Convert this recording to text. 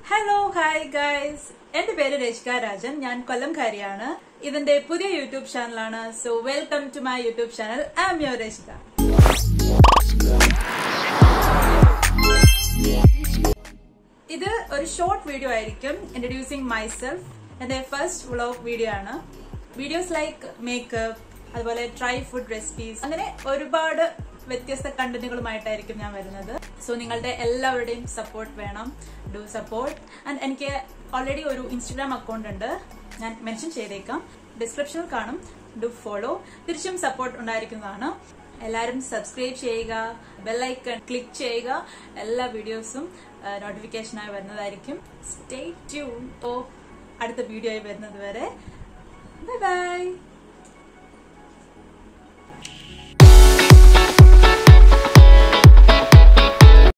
hello hi guys എന്റെ പേര് രേഷ്ക രാജൻ ഞാൻ കൊല്ലംകാരിയാണ് ഇതിന്റെ പുതിയ യൂട്യൂബ് ചാനലാണ് so welcome to my YouTube channel I'm your Reshka ഇത് ഒരു ഷോർട്ട് വീഡിയോ ആയിരിക്കും ഇൻട്രൊഡ്യൂസിങ് മൈസെൽഫ് എന്റെ ഫസ്റ്റ് വ്ളോഗ് വീഡിയോ ആണ് വീഡിയോസ് ലൈക്ക് മേക്കപ്പ് അതുപോലെ ട്രൈ ഫുഡ് റെസിപ്പീസ് അങ്ങനെ ഒരുപാട് വ്യത്യസ്ത കണ്ടന്റുകളുമായിട്ടായിരിക്കും ഞാൻ വരുന്നത് സോ നിങ്ങളുടെ എല്ലാവരുടെയും സപ്പോർട്ട് വേണം ഡു സപ്പോർട്ട് ആൻഡ് എനിക്ക് ഓൾറെഡി ഒരു ഇൻസ്റ്റഗ്രാം അക്കൗണ്ട് ഉണ്ട് ഞാൻ മെൻഷൻ ചെയ്തേക്കാം ഡിസ്ക്രിപ്ഷനിൽ കാണും ഡു ഫോളോ തിരിച്ചും സപ്പോർട്ട് ഉണ്ടായിരിക്കുന്നതാണ് എല്ലാവരും സബ്സ്ക്രൈബ് ചെയ്യുക ബെല്ലൈക്കൺ ക്ലിക്ക് ചെയ്യുക എല്ലാ വീഡിയോസും നോട്ടിഫിക്കേഷനായി വരുന്നതായിരിക്കും സ്റ്റേ ട്യൂൺ ഓ അടുത്ത വീഡിയോയിൽ വരുന്നത് വരെ ബൈ ബൈ